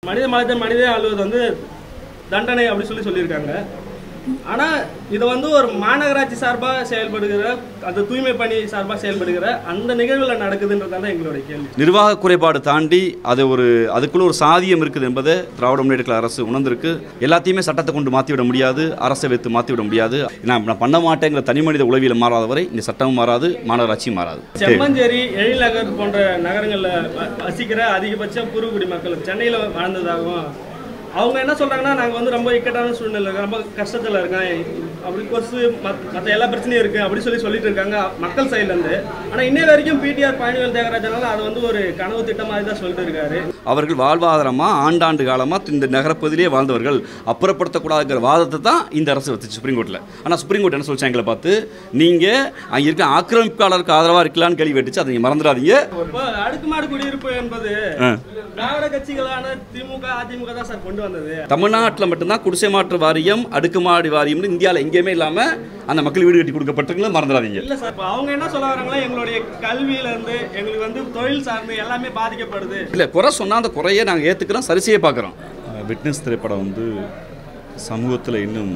மனித மனித மனித அழுவது வந்து தண்டனை அப்படி சொல்லி சொல்லியிருக்காங்க ஆனால் இதை வந்து ஒரு மாநகராட்சி சார்பாக செயல்படுகிற அந்த தூய்மை பணி சார்பாக செயல்படுகிற அந்த நிகழ்வில் நடக்குதுன்றதால எங்களுடைய கேள்வி நிர்வாக குறைபாடு தாண்டி அது ஒரு அதுக்குள்ள ஒரு சாதியம் இருக்குது என்பதை திராவிட முன்னேற்ற கழக அரசு உணர்ந்திருக்கு எல்லாத்தையுமே சட்டத்தை கொண்டு மாற்றி விட முடியாது அரசை வைத்து மாற்றி விட முடியாது நான் நான் பண்ண மாட்டேங்கிற தனி மனித உளவியல் மாறாத வரை இந்த சட்டமும் மாறாது மாநகராட்சியும் மாறாது செம்மஞ்சேரி எழில்நகர் போன்ற நகரங்களில் வ- வசிக்கிற அதிகபட்ச பூர்வகுடி மக்கள் சென்னையில் வாழ்ந்ததாகவும் அவங்க என்ன சொல்றாங்கன்னா நாங்கள் வந்து ரொம்ப இக்கட்டான சூழ்நிலை இருக்கோம், ரொம்ப கஷ்டத்தில் இருக்கேன் அப்படி கொசு மற்ற எல்லா பிரச்சனையும் இருக்குது அப்படி சொல்லி சொல்லிட்டு இருக்காங்க மக்கள் சைட்லேருந்து ஆனால் இன்னை வரைக்கும் பிடிஆர் பழனிவேல் தியாகராஜனால அது வந்து ஒரு கனவு திட்டம் மாதிரி தான் சொல்லிட்டு இருக்காரு அவர்கள் வாழ்வாதாரமாக ஆண்டாண்டு காலமாக இந்த நகரப்பகுதியிலே வாழ்ந்தவர்கள் அப்புறப்படுத்தக்கூடாதுங்கிற வாதத்தை தான் இந்த அரசு வச்சுச்சு சுப்ரீம் கோர்ட்டில் ஆனால் சுப்ரீம் கோர்ட் என்ன சொல்லிச்சு எங்களை பார்த்து நீங்கள் அங்கே இருக்க ஆக்கிரமிப்பாளருக்கு ஆதரவாக இருக்கலான்னு கேள்வி வெட்டுச்சு அதை நீங்கள் மறந்துடாதீங்க இப்போ அடுக்குமாடு குடியிருப்பு என்பது ஆ. திராவிட கட்சிகளான திமுக அதிமுக தான் சார் கொண்டு வந்தது தமிழ்நாட்டில் மட்டும்தான் குடிசை மாற்று வாரியம் அடுக்குமாடி வாரியம்னு இந்தியாவில் எங்கேயுமே இல்லாமல் அந்த மக்கள் வீடு கட்டி கொடுக்கப்பட்டிருக்கீங்களா மறந்துடாதீங்க இல்ல சார் இப்போ அவங்க என்ன சொல்ல வராங்களா எங்களுடைய கல்வியில இருந்து எங்களுக்கு வந்து தொழில் சார்ந்து எல்லாமே பாதிக்கப்படுது இல்லை குறை சொன்னால் அந்த குறையை நாங்கள் ஏற்றுக்கிறோம் சரி செய்ய பார்க்குறோம் விட்னஸ் திரைப்படம் வந்து சமூகத்தில் இன்னும்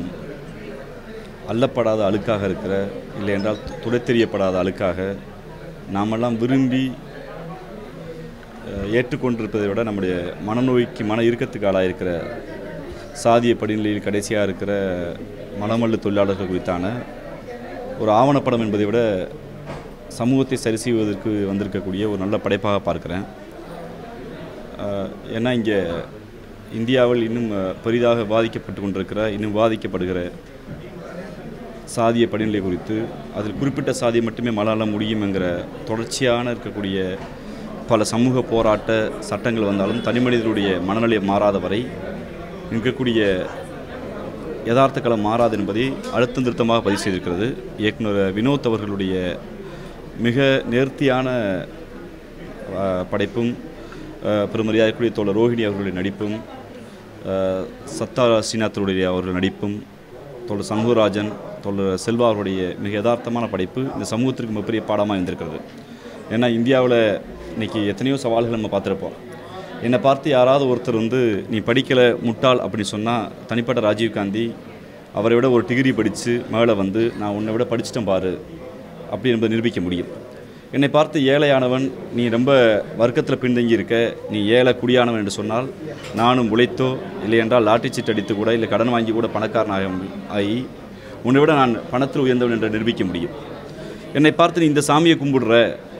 அள்ளப்படாத அழுக்காக இருக்கிற இல்லை என்றால் துடை தெரியப்படாத அழுக்காக நாமெல்லாம் விரும்பி அஹ், ஏற்றுக்கொண்டிருப்பதை விட நம்முடைய மனநோய்க்கு மன இறுக்கத்துக்கு ஆளாயிருக்கிற சாதிய படிநிலையில் கடைசியாக இருக்கிற மனமல்லு தொழிலாளர்கள் குறித்தான ஒரு ஆவணப்படம் என்பதை விட சமூகத்தை சரி செய்வதற்கு வந்திருக்கக்கூடிய ஒரு நல்ல படைப்பாக பார்க்கிறேன் ஆஹ் ஏன்னா இங்கே இந்தியாவில் இன்னும் அஹ், பெரிதாக பாதிக்கப்பட்டு கொண்டிருக்கிற இன்னும் பாதிக்கப்படுகிற சாதிய படிநிலை குறித்து அதில் குறிப்பிட்ட சாதியை மட்டுமே மலால முடியும் என்கிற தொடர்ச்சியான இருக்கக்கூடிய பல சமூக போராட்ட சட்டங்கள் வந்தாலும் தனி மனிதனுடைய மனநிலை மாறாத வரை இருக்கக்கூடிய யதார்த்த களம் மாறாது என்பதை அழுத்தம் திருத்தமாக பதிவு செய்திருக்கிறது இயக்குனர் வினோத் அவர்களுடைய மிக நேர்த்தியான அஹ், படைப்பும் அஹ், பெருமரியாதைக்குரிய தோழர் ரோஹிணி அவர்களுடைய நடிப்பும் அஹ், சத்தா ஸ்ரீநாத்தருடைய அவர்கள் நடிப்பும் தோழர் சண்முகராஜன் தோழர் செல்வா அவருடைய மிக யதார்த்தமான படைப்பு இந்த சமூகத்திற்கு மிகப்பெரிய பாடமாக இருந்திருக்கிறது ஏன்னா இந்தியாவில் இன்னைக்கு எத்தனையோ சவால்கள் நம்ம பார்த்துருப்போம் என்னை பார்த்து யாராவது ஒருத்தர் வந்து நீ படிக்கலை முட்டாள் அப்படின்னு சொன்னால் தனிப்பட்ட ராஜீவ்காந்தி அவரை விட ஒரு டிகிரி படித்து மேலே வந்து நான் உன்னை விட படிச்சிட்டேன் பாரு அப்படி என்பதை நிரூபிக்க முடியும் என்னை பார்த்து ஏழையானவன் நீ ரொம்ப வர்க்கத்தில் பின்தங்கி இருக்க நீ ஏழை குடியானவன் என்று சொன்னால் நானும் உழைத்தோ இல்லை என்றால் லாட்டரி சீட் அடித்து கூட இல்லை கடன் வாங்கி கூட பணக்காரனாக ஆகி உன்னை விட நான் பணத்தில் உயர்ந்தவன் என்று நிரூபிக்க முடியும் என்னை பார்த்து நீ இந்த சாமியை கும்பிடுற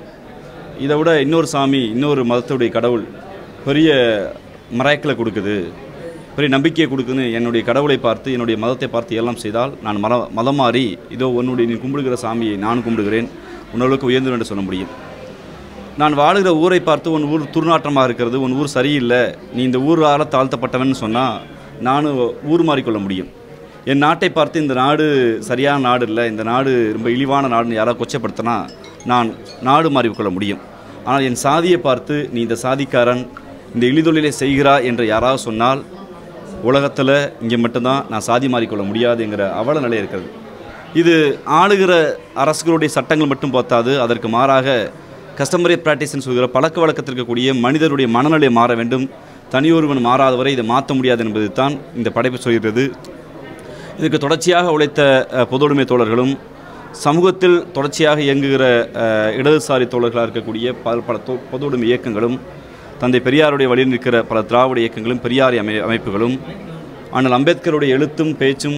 இதை விட இன்னொரு சாமி இன்னொரு மதத்துடைய கடவுள் பெரிய மராய்க்கில் கொடுக்குது பெரிய நம்பிக்கையை கொடுக்குன்னு என்னுடைய கடவுளை பார்த்து என்னுடைய மதத்தை பார்த்து எல்லாம் செய்தால் நான் மத மதம் மாறி இதோ உன்னுடைய நீ கும்பிடுகிற சாமியை நான் கும்பிடுகிறேன் உணர்வுக்கு உயர்ந்து என்று சொல்ல முடியும் நான் வாழுகிற ஊரை பார்த்து உன் ஊர் துர்நாற்றமாக இருக்கிறது உன் ஊர் சரியில்லை நீ இந்த ஊரால் தாழ்த்தப்பட்டவன் சொன்னால் நானும் ஊர் மாறிக்கொள்ள முடியும் என் நாட்டை பார்த்து இந்த நாடு சரியான நாடு இல்லை இந்த நாடு ரொம்ப இழிவான நாடுன்னு யாராவது கொச்சப்படுத்தினா நான் நாடு மாறிக்கொள்ள முடியும் ஆனால் என் சாதியை பார்த்து நீ இந்த சாதிக்காரன் இந்த இழிதொழிலை செய்கிறா என்று யாராவது சொன்னால் உலகத்தில் இங்கே மட்டும்தான் நான் சாதி மாறிக்கொள்ள முடியாதுங்கிற அவல நிலை இருக்கிறது இது ஆளுகிற அரசுகளுடைய சட்டங்கள் மட்டும் பார்த்தாது அதற்கு மாறாக கஸ்டமரி ப்ராக்டிஸ்னு சொல்கிற பழக்க வழக்கத்தில் இருக்கக்கூடிய மனிதனுடைய மனநிலை மாற வேண்டும் தனியொருவன் மாறாதவரை இதை மாற்ற முடியாது என்பது தான் இந்த படைப்பு சொல்கிறது இதுக்கு தொடர்ச்சியாக உழைத்த அஹ், பொதுவுடைமை தோழர்களும் சமூகத்தில் தொடர்ச்சியாக இயங்குகிற அஹ், இடதுசாரி தோழர்களாக இருக்கக்கூடிய பல பல தொ- பொதுவுடைமை இயக்கங்களும் தந்தை பெரியாருடைய வழியில் நிற்கிற பல திராவிட இயக்கங்களும் பெரியாரி அமை அமைப்புகளும் ஆனால் அம்பேத்கருடைய எழுத்தும் பேச்சும்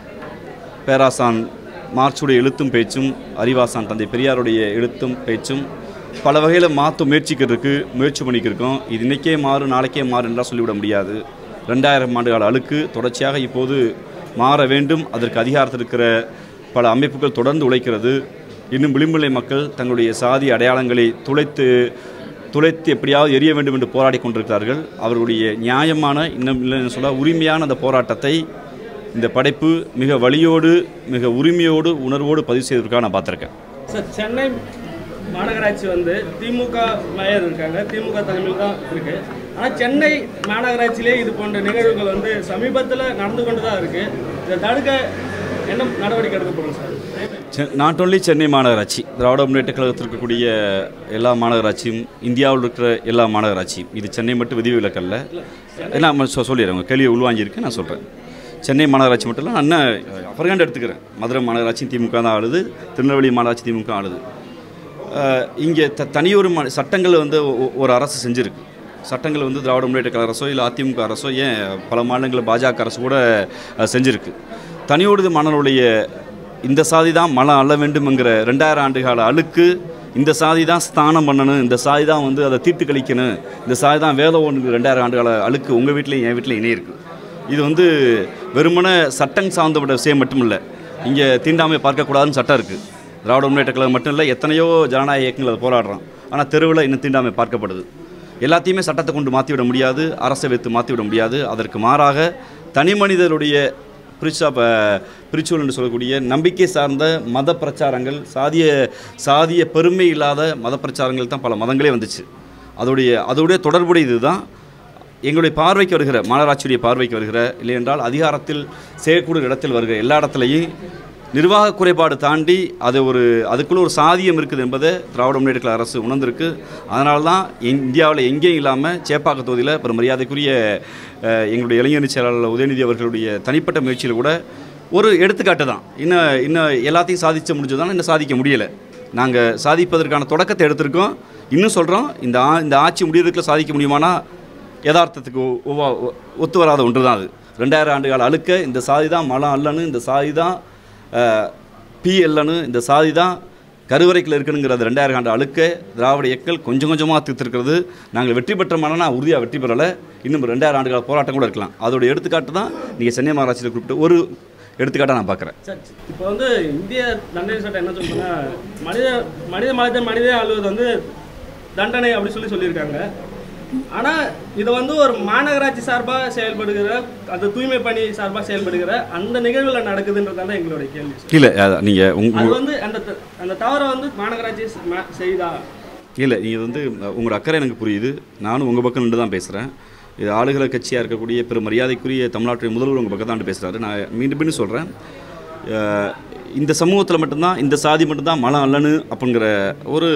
பேராசான் மார்ச்சுடைய எழுத்தும் பேச்சும் அறிவாசான் தந்தை பெரியாருடைய எழுத்தும் பேச்சும் பல வகையில் மாற்ற முயற்சிக்கிறதுக்கு முயற்சி பண்ணிக்கிட்டு இருக்கோம் இது இன்றைக்கே மாறும் நாளைக்கே மாறும் என்றால் சொல்லிவிட முடியாது ரெண்டாயிரம் ஆண்டுகால அழுக்கு தொடர்ச்சியாக இப்போது மாற வேண்டும் அதற்கு அதிகாரத்தில் இருக்கிற பல அமைப்புகள் தொடர்ந்து உழைக்கிறது இன்னும் விளிம்புநிலை மக்கள் தங்களுடைய சாதி அடையாளங்களை துளைத்து துளைத்து எப்படியாவது எரிய வேண்டும் என்று போராடி கொண்டிருக்கிறார்கள் அவர்களுடைய நியாயமான இன்னும் இல்லைன்னு சொல்ல உரிமையான அந்த போராட்டத்தை இந்த படைப்பு மிக வலியோடு மிக உரிமையோடு உணர்வோடு பதிவு செய்வதற்காக நான் பார்த்துருக்கேன் சார் சென்னை மாநகராட்சி வந்து திமுக மேயர் இருக்காங்க திமுக தலைமையில் தான் இருக்கு ஆனால் சென்னை மாநகராட்சியிலே இது போன்ற நிகழ்வுகள் வந்து சமீபத்தில் நடந்து கொண்டு தான் இருக்கு இதை தடுக்க என்ன நடவடிக்கை எடுக்க போகிறோம் சார் நாட் ஒன்லி சென்னை மாநகராட்சி திராவிட முன்னேற்ற கழகத்தில் இருக்கக்கூடிய எல்லா மாநகராட்சியும் இந்தியாவில் இருக்கிற எல்லா மாநகராட்சியும் இது சென்னை மட்டும் விதிவிலக்கல்ல நான் சொ சொல்லிடுறேன் உங்கள் கேள்வியை உள்வாங்கியிருக்கேன் நான் சொல்கிறேன் சென்னை மாநகராட்சி மட்டும் இல்லை நான் என்ன ஃபர்காண்ட் எடுத்துக்கிறேன் மதுரை மாநகராட்சி திமுக தான் ஆளுது திருநெல்வேலி மாநகராட்சி திமுக ஆளுது இங்கே த தனியொரு ம சட்டங்கள் வந்து ஒ- ஒரு அரசு செஞ்சுருக்கு சட்டங்கள் வந்து திராவிட முன்னேற்ற கழக அரசோ இல்லை அதிமுக அரசோ ஏன் பல மாநிலங்களில் பாஜக அரசு கூட அஹ், செஞ்சுருக்கு தனியோடு மணலுடைய இந்த சாதி தான் மலம் அள்ள வேண்டும்ங்கிற ரெண்டாயிரம் ஆண்டு கால அழுக்கு இந்த சாதி தான் ஸ்தானம் பண்ணணும் இந்த சாதி தான் வந்து அதை தீர்த்து கழிக்கணும் இந்த சாதி தான் வேத ஒன்று ரெண்டாயிரம் ஆண்டு கால அழுக்கு உங்கள் வீட்லையும் என் வீட்லையும் இணைய இருக்குது இது வந்து வெறுமனே சட்டம் சார்ந்தப்பட்ட விஷயம் மட்டும் இல்லை இங்கே தீண்டாமை பார்க்கக்கூடாதுன்னு சட்டம் இருக்குது திராவிட முன்னேற்ற கழகம் மட்டும் இல்லை எத்தனையோ ஜனநாயக இயக்கங்கள் அதை போராடுறோம் ஆனால் தெருவில் இன்னும் தீண்டாமை பார்க்கப்படுது எல்லாத்தையுமே சட்டத்தை கொண்டு மாற்றிவிட முடியாது அரசை வைத்து மாற்றிவிட முடியாது அதற்கு மாறாக தனி மனிதருடைய பிரிச்சா பிரிச்சுவல் என்று சொல்லக்கூடிய நம்பிக்கை சார்ந்த மத பிரச்சாரங்கள் சாதிய சாதிய பெருமை இல்லாத மத பிரச்சாரங்கள் தான் பல மதங்களே வந்துச்சு அதோடைய அதோடைய தொடர்புடைய இதுதான் எங்களுடைய பார்வைக்கு வருகிற மாநகராட்சியுடைய பார்வைக்கு வருகிற இல்லை என்றால் அதிகாரத்தில் செய்யக்கூடிய இடத்தில் வருகிற எல்லா இடத்துலையும் நிர்வாக குறைபாடு தாண்டி அது ஒரு அதுக்குள்ள ஒரு சாதியம் இருக்குது என்பதை திராவிட முன்னேற்ற கழக அரசு உணர்ந்திருக்கு அதனால தான் இந்தியாவில் எங்கேயும் இல்லாமல் சேப்பாக்க தொகுதியில் பெரும் மரியாதைக்குரிய அஹ், எங்களுடைய இளைஞரணி செயலாளர் உதயநிதி அவர்களுடைய தனிப்பட்ட முயற்சியில் கூட ஒரு எடுத்துக்காட்டு தான் இன்னும் இன்னும் எல்லாத்தையும் சாதிக்க முடிஞ்சதான இன்னும் சாதிக்க முடியலை நாங்கள் சாதிப்பதற்கான தொடக்கத்தை எடுத்திருக்கோம் இன்னும் சொல்கிறோம் இந்த ஆ இந்த ஆட்சி முடியறதுக்குள்ள சாதிக்க முடியுமானா யதார்த்தத்துக்கு ஒ- ஒவ்வா- ஒ- ஒத்து வராத ஒன்று தான் அது ரெண்டாயிரம் ஆண்டு கால அழுக்க இந்த சாதி தான் மலம் அல்லன்னு இந்த சாதி தான் பி இல்லன்னு இந்த சாதி தான் கருவறைக்குள்ள இருக்கணுங்கிறது ரெண்டாயிரம் ஆண்டு அழுக்க திராவிட இயக்கங்கள் கொஞ்சம் கொஞ்சமாக தீர்த்திருக்கிறது நாங்கள் வெற்றி பெற்ற மனனா உறுதியாக வெற்றி பெறலை இன்னும் ரெண்டாயிரம் ஆண்டு கால போராட்டம் கூட இருக்கலாம் அதோட எடுத்துக்காட்டு தான் நீங்கள் சென்னை மாநகராட்சியில் குறிப்பிட்ட ஒரு எடுத்துக்காட்டாக நான் பார்க்குறேன் சார் இப்போ வந்து இந்திய தண்டனை சட்டம் என்ன சொல்லுதுன்னா மனித மனித மனித மனிதே ஆளுவது வந்து தண்டனை அப்படி சொல்லி சொல்லியிருக்காங்க ஆனால் இது வந்து ஒரு மாநகராட்சி சார்பாக செயல்படுகிற அந்த தூய்மை பணி சார்பாக செயல்படுகிற அந்த நிகழ்வில் நடக்குதுன்றதால எங்களுடைய கேள்வி இல்லை நீங்கள் அது உங்க வந்து அந்த த- அந்த தவறை வந்து மாநகராட்சி ச- ம- செய்தா இல்லை நீங்கள் வந்து உங்களோட அக்கறை எனக்கு புரியுது நானும் உங்கள் பக்கம் நின்று தான் பேசுகிறேன் இது ஆளுகளை கட்சியாக இருக்கக்கூடிய பெரும் மரியாதைக்குரிய தமிழ்நாட்டுடைய முதல்வர் உங்கள் பக்கம் தான் பேசுகிறாரு நான் மீண்டும் மீண்டும் சொல்கிறேன் இந்த சமூகத்தில் மட்டும்தான் இந்த சாதி மட்டும்தான் மலம் அல்லன்னு அப்படிங்கிற ஒரு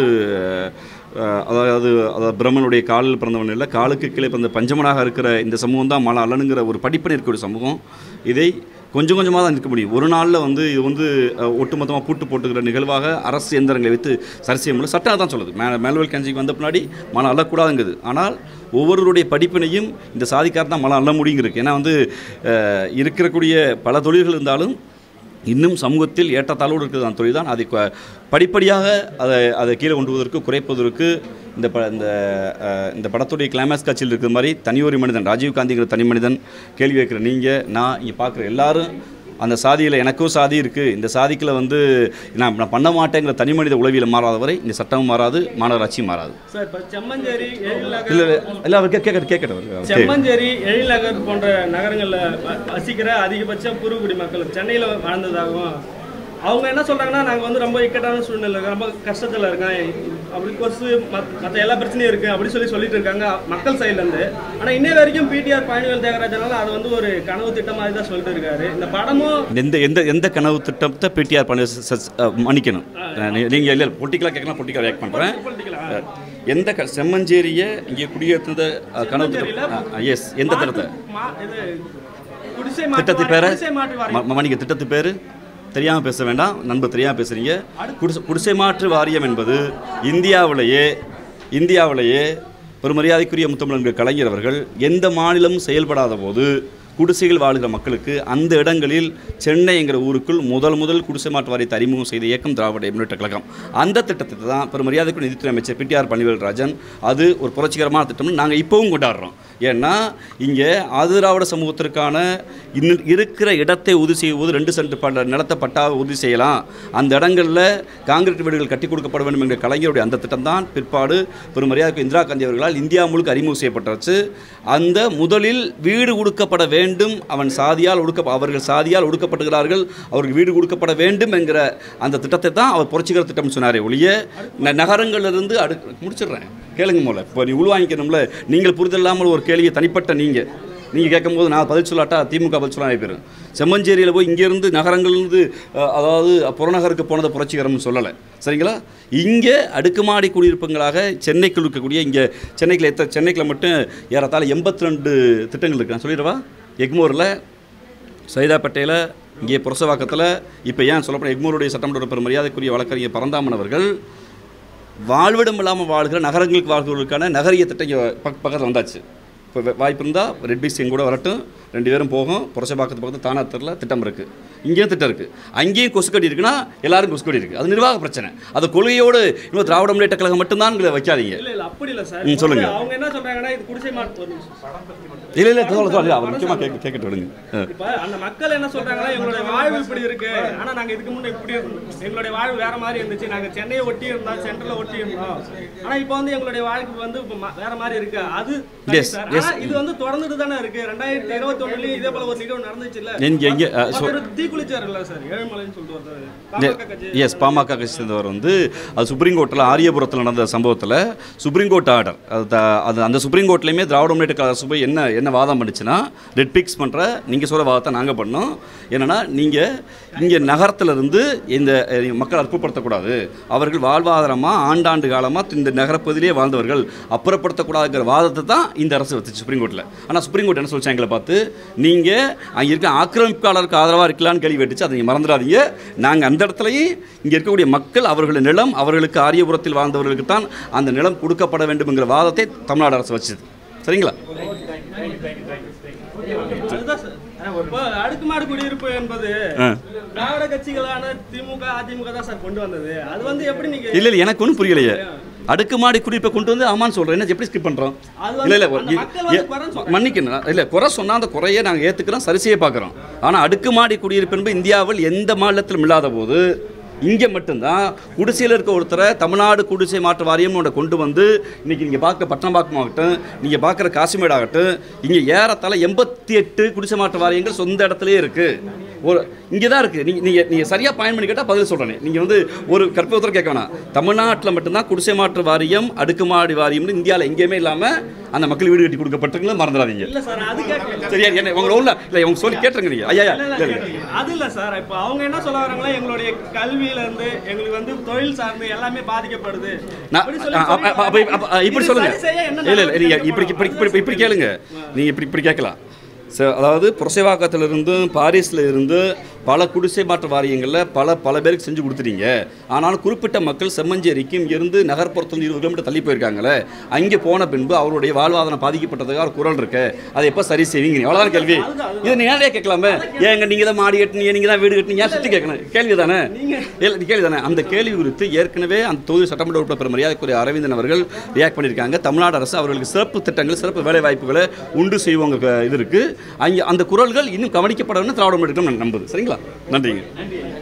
அஹ், அதாவது அதாவது பிரம்மனுடைய காலில் பிறந்தவன் இல்லை காலுக்கு கீழே பிறந்த பஞ்சமனாக இருக்கிற இந்த சமூகம் தான் மலம் அல்லனுங்கிற ஒரு படிப்பினை இருக்கக்கூடிய சமூகம் இதை கொஞ்சம் கொஞ்சமாக தான் நிற்க முடியும் ஒரு நாளில் வந்து இது வந்து அஹ், ஒட்டுமொத்தமாக பூட்டு போட்டுக்கிற நிகழ்வாக அரசு எந்திரங்களை வைத்து சரி செய்ய முடியல சட்டம் தான் சொல்லுது மே மேல்வெல் கேன்சிக்கு வந்த பின்னாடி மலம் அள்ளக்கூடாதுங்குது ஆனால் ஒவ்வொருவருடைய படிப்பினையும் இந்த சாதிக்காரர் தான் மலம் அள்ள முடியுங்கிறது ஏன்னா வந்து அஹ், இருக்கக்கூடிய பல தொழில்கள் இருந்தாலும் இன்னும் சமூகத்தில் ஏற்றத்தாழ்வோடு இருக்கிறது அந்த தொழில் தான் அதை கொ- படிப்படியாக அதை அதை கீழே கொண்டு வருவதற்கு குறைப்பதற்கு இந்த ப இந்த அஹ், இந்த படத்துடைய கிளைமேக்ஸ் காட்சியில் இருக்கிற மாதிரி தனியொரு மனிதன் ராஜீவ் காந்திங்கிற தனி மனிதன் கேள்வி கேட்குற நீங்கள் நான் இங்கே பார்க்குற எல்லாரும் அந்த சாதியில் எனக்கும் சாதி இருக்குது இந்த சாதிக்கில் வந்து நான் நான் பண்ண மாட்டேங்கிற தனி மனித உளவியல் மாறாத வரை இந்த சட்டமும் மாறாது மாநகராட்சியும் மாறாது சார் இப்போ செம்மஞ்சேரி எழில்நகர் இல்லை இல்லை அவர் கேட்க கேட்கட்டும் அவர் செம்மஞ்சேரி எழில்நகர் போன்ற நகரங்களில் வசிக்கிற அதிகபட்ச பூர்வகுடி மக்கள் சென்னையில் வாழ்ந்ததாகவும் அவங்க என்ன சொல்றாங்கன்னா நாங்கள் வந்து ரொம்ப இக்கட்டான சூழ்நிலை இருக்கோம், ரொம்ப கஷ்டத்தில் இருக்கேன் அப்படி கொசு மற்ற எல்லா பிரச்சனையும் இருக்குது அப்படி சொல்லி சொல்லிட்டு இருக்காங்க மக்கள் சைட்லேருந்து ஆனால் இன்னை வரைக்கும் பிடிஆர் பழனிவேல் தியாகராஜனால அது வந்து ஒரு கனவு திட்டம் மாதிரி தான் சொல்லிட்டு இருக்காரு இந்த படமும் எந்த எந்த எந்த கனவு திட்டத்தை பிடிஆர் பண்ணி ச- ச- அஹ் மன்னிக்கணும் நீங்கள் இல்லை பொலிட்டிக்கலாக கேட்கலாம் பொலிட்டிக்கலாக ரியாக்ட் பண்ணுறேன் political-ஆ? எந்த க செம்மஞ்சேரியை இங்கே குடியேற்றுத அஹ், கனவு திட்டம் எஸ் எந்த திட்டத்தை மா- இது குடிசை திட்டத்து மாற்று பேரை வாரியம், குடிசை மாற்று வாரியம். மன்னிக்க திட்டத்து பேர் தெரியாமல் பேச வேண்டாம் நண்பர் தெரியாமல் பேசுகிறீங்க குடிசை குடிசை மாற்று வாரியம் என்பது இந்தியாவிலேயே இந்தியாவிலேயே ஒரு மரியாதைக்குரிய முத்தமிழர்கள் கலைஞர் அவர்கள் எந்த மாநிலமும் செயல்படாத போது குடிசைகள் வாழுகிற மக்களுக்கு அந்த இடங்களில் சென்னை என்கிற ஊருக்குள் முதல் முதல் குடிசை மாற்று வாரியத்தை அறிமுகம் செய்த இயக்கம் திராவிட முன்னேற்ற கழகம் அந்த திட்டத்தை தான் பெரும் மரியாதைக்குரிய நிதித்துறை அமைச்சர் பிடிஆர் பழனிவேல் ராஜன் அது ஒரு புரட்சிகரமான திட்டம்னு நாங்கள் இப்போவும் கொண்டாடுறோம் ஏன்னா இங்கே ஆதிராவிட சமூகத்திற்கான இன்னும் இருக்கிற இடத்தை உறுதி செய்வது ரெண்டு சென்ட் பல நிலத்தை பட்டாவை உறுதி செய்யலாம் அந்த இடங்களில் காங்கிரீட் வீடுகள் கட்டி கொடுக்கப்பட வேண்டும் என்ற கலைஞருடைய அந்த திட்டம் தான் பிற்பாடு பெரும் மரியாதைக்கு இந்திரா காந்தி அவர்களால் இந்தியா முழுக்க அறிமுகம் செய்யப்பட்டுச்சு அந்த முதலில் வீடு கொடுக்கப்பட வேண்டும் அவன் சாதியால் ஒடுக்க அவர்கள் சாதியால் ஒடுக்கப்படுகிறார்கள் அவருக்கு வீடு கொடுக்கப்பட வேண்டும் என்கிற அந்த திட்டத்தை தான் அவர் புரட்சிகர திட்டம்னு சொன்னாரே ஒழிய ந- நகரங்களிலிருந்து அடு முடிச்சிடுறேன் கேளுங்க போல இப்போ நீ உள்வாங்கிக்கணும்ல நீங்கள் புரிதல் இல்லாமல் ஒரு கேள்வியை தனிப்பட்ட நீங்கள் நீங்கள் கேட்கும்போது நான் பதில் சொல்லாட்டா திமுக பதில் சொல்ல போயிடும் செம்மஞ்சேரியில் போய் இங்கேருந்து நகரங்கள்லேருந்து அஹ், அதாவது புறநகருக்கு போனதை புரட்சிகரம்னு சொல்லலை சரிங்களா இங்கே அடுக்குமாடி குடியிருப்புங்களாக சென்னைக்குள் இருக்கக்கூடிய இங்கே சென்னைக்குள்ள எத்த சென்னைக்குள்ள மட்டும் ஏறத்தாழ எண்பத்தி ரெண்டு திட்டங்கள் இருக்கு நான் சொல்லிடவா எக்மோரில் சைதாப்பேட்டையில் இங்கே புரசவாக்கத்தில் இப்போ ஏன் சொல்லப்போனால் எக்மோருடைய சட்டமன்ற உறுப்பினர் மரியாதைக்குரிய வழக்கறிஞர் பரந்தாமன் அவர்கள் வாழ்விடம் இல்லாமல் வாழ்கிற நகரங்களுக்கு வாழ்கிறவர்களுக்கான நகரிய திட்டம் இங்கே பக் பக்கத்தில் வந்தாச்சு இப்போ வே- வாய்ப்பு இருந்தால் ரெட் பீஸ் எங்க கூட வரட்டும் ரெண்டு பேரும் போகும் புரசபாக்கத்து பக்கத்தில் தானாத்தரில் திட்டம் இருக்குது இங்கேயும் திட்டம் இருக்குது அங்கேயும் கொசுக்கடி இருக்குன்னா எல்லாரும் கொசுக்கடி இருக்குது அது நிர்வாக பிரச்சனை அது கொள்கையோடு இன்னும் திராவிட முன்னேற்ற கழகம் மட்டும்தான் இங்கே வைக்காதீங்க இல்ல இல்ல அப்படி இல்ல சார் ம், சொல்லுங்க. அவங்க என்ன சொல்றாங்கன்னா இது குடிசை மாட்டு ஒரு நிமிஷம். இல்லை இல்லை சொல்ல சொல்ல அவர் முக்கியமாக கேட்க கேட்கட்டு விடுங்க ஆ. இப்ப அந்த மக்கள் என்ன சொல்றாங்கன்னா எங்களுடைய வாழ்வு இப்படி இருக்கு ஆனா நாங்க இதுக்கு முன்னே இப்படி இருந்தோம் எங்களுடைய வாழ்வு வேற மாதிரி இருந்துச்சு நாங்க சென்னையை ஒட்டி இருந்தோம் சென்ட்ரல்ல ஒட்டி இருந்தோம் ஆனா இப்போ வந்து எங்களுடைய வாழ்க்கை வந்து இப்ப ம- வேற மாதிரி இருக்கு அது சரி Yes, சார். yes. ஆனா இது வந்து தொடர்ந்துட்டு தானே இருக்கு ரெண்டாயிரத்தி இருபத்தி ஒண்ணுலயும் இதே போல ஒரு நிகழ்வு நடந்துச்சு இல்ல எங்க- எங்க, அஹ், சொ- ஒருத்தர் தீக்குளிச்சாருல்ல சார் ஏழுமலைன்னு சொல்லிட்டு ஒருத்தர் பாமக கட்சி எஸ் பாமக கட்சி சேர்ந்தவர் வந்து அது சுப்ரீம் கோர்ட்டில் ஆரியபுரத்தில் நடந்த சம்பவத்தில் சுப்ரீம் கோர்ட் ஆர்டர் அது த- அது அந்த சுப்ரீம் கோர்ட்லேயுமே திராவிட முன்னேற்ற கழக அரசு போய் என்ன என்ன வாதம் பண்ணுச்சுன்னா ரெட் பிக்ஸ் பண்ணுற நீங்கள் சொல்கிற வாதத்தை நாங்கள் பண்ணோம் என்னென்னா நீங்கள் இங்கே நகரத்திலிருந்து இந்த அஹ், மக்கள் அற்புதப்படுத்தக்கூடாது அவர்கள் வாழ்வாதாரமாக ஆண்டாண்டு காலமாக இந்த நகரப்பகுதியிலே வாழ்ந்தவர்கள் அப்புறப்படுத்தக்கூடாதுங்கிற வாதத்தை தான் இந்த அரசு வச்சுச்சு சுப்ரீம் கோர்ட்டில் ஆனால் சுப்ரீம் கோர்ட் என்ன சொல்லிச்சு எங்களை பார்த்து நீங்கள் அங்கே இருக்க ஆக்கிரமிப்பாளருக்கு ஆதரவாக இருக்கலான்னு கேள்வி கேட்டுச்சு அதை நீங்கள் மறந்துடாதீங்க நாங்கள் அந்த இடத்துலையும் இங்கே இருக்கக்கூடிய மக்கள் அவர்களுடைய நிலம் அவர்களுக்கு ஆரியபுரத்தில் வாழ்ந்தவர்களுக்கு தான் அந்த நிலம் கொடுக்கப்பட வேண்டும்ங்கிற வாதத்தை தமிழ்நாடு அரசு வச்சுது சரிங்களா அதுதான் சார் இப்போ அடுக்குமாடு குடியிருப்பு என்பது ஆ. திராவிட கட்சிகளான திமுக அதிமுக தான் சார் கொண்டு வந்தது அது வந்து எப்படி நீங்க இல்லை இல்லை எனக்கு ஒன்றும் புரியலையே அடுக்குமாடி குடியிருப்பை கொண்டு வந்து ஆமான்னு சொல்கிறேன் என்ன எப்படி ஸ்கிப் பண்ணுறோம் அது வந்து இல்லை இல்லை அந்த மக்கள் வந்து குறைன்னு சொல்றாங்க. மன்னிக்கணும் இல்லை குறை சொன்னால் அந்த குறையை நாங்கள் ஏற்றுக்கிறோம் சரி செய்ய பார்க்குறோம் ஆனால் அடுக்குமாடி குடியிருப்பு என்பது இந்தியாவில் எந்த மாநிலத்திலும் இல்லாத போது இங்கே மட்டும்தான் குடிசையில் இருக்க ஒருத்தரை தமிழ்நாடு குடிசை மாற்று வாரியம் ஒன்றை கொண்டு வந்து இன்றைக்கி நீங்கள் பார்க்க பட்டணம்பாக்கம் ஆகட்டும் நீங்கள் பார்க்குற காசிமேடு ஆகட்டும் இங்கே ஏறத்தாழ எண்பத்தி எட்டு குடிசை மாற்று வாரியங்கள் சொந்த இடத்துலயே இருக்குது ஒரு இங்கே தான் இருக்குது நீங்கள் நீங்கள் நீங்கள் சரியாக பயன் பண்ணி கேட்டால் பதில் சொல்கிறேன் நீங்கள் வந்து ஒரு கற்பூரத்தில் கேட்க வேணாம் தமிழ்நாட்டில் மட்டும்தான் குடிசை மாற்று வாரியம் அடுக்குமாடி வாரியம்னு இந்தியாவில் எங்கேயுமே இல்லாமல் அந்த மக்கள் வீடு கட்டி கொடுக்கப்பட்டிருக்குன்னு மறந்துடாதீங்க இல்ல சார் அது கேட்கல சரியா என்ன உங்களை ஒன்றும் இல்லை உங்க சொல்லி கேட்டுருங்க நீங்கள் ஐயா ஐயா இல்ல, இல்லை இல்ல, இல்லை கேட்கல. அது இல்ல சார் இப்போ அவங்க என்ன சொல்ல வராங்களா எங்களுடைய கல்வியில இருந்து எங்களுக்கு வந்து தொழில் சார்ந்து எல்லாமே பாதிக்கப்படுது நான் அப்படி சொல்லி அ- அ- அ- அப்ப- அப்ப- அப்ப- இப்படி இது சொல்லுங்க சரி செய்ய என்ன இல்லை இல்லை நீங்கள் நடவடிக்கை இப்படி இப்படி இப்படி எடுக்கப்படும்? இப்படி கேளுங்க நீங்கள் இப்படி இப்படி கேட்கலாம் ச- அதாவது புரசைவாக்கத்திலிருந்து பாரிஸில் இருந்து பல குடிசை மாற்று வாரியங்களில் பல பல பேருக்கு செஞ்சு கொடுத்துட்டீங்க ஆனாலும் குறிப்பிட்ட மக்கள் செம்மஞ்சேரிக்கு இருந்து நகர்ப்புறத்தில் இருபது கிலோமீட்டர் தள்ளி போயிருக்காங்களே அங்கே போன பின்பு அவருடைய வாழ்வாதாரம் பாதிக்கப்பட்டதுக்காக ஒரு குரல் இருக்கு அதை எப்போ சரி செய்வீங்க எவ்வளோதான் கேள்வி இதை நீ நேரடியாக கேட்கலாமே ஏங்க நீங்கள் தான் மாடி கட்டினீங்க நீங்கள் தான் வீடு கட்டினீங்க ஏன் சுற்றி கேட்கணும் கேள்வி தானே இல்லை கேள்வி தானே அந்த கேள்வி குறித்து ஏற்கனவே அந்த தொகுதி சட்டமன்ற உறுப்பினர் மரியாதைக்குரிய அரவிந்தன் அவர்கள் ரியாக்ட் பண்ணியிருக்காங்க தமிழ்நாடு அரசு அவர்களுக்கு சிறப்பு திட்டங்கள் சிறப்பு வேலை வாய்ப்புகளை உண்டு செய்வாங்க இது இருக்குது அங்கே அந்த குரல்கள் இன்னும் கவனிக்கப்படணும்னு திராவிட முன்னேற்றம் நம்புது சரிங்களா நன்றிங்க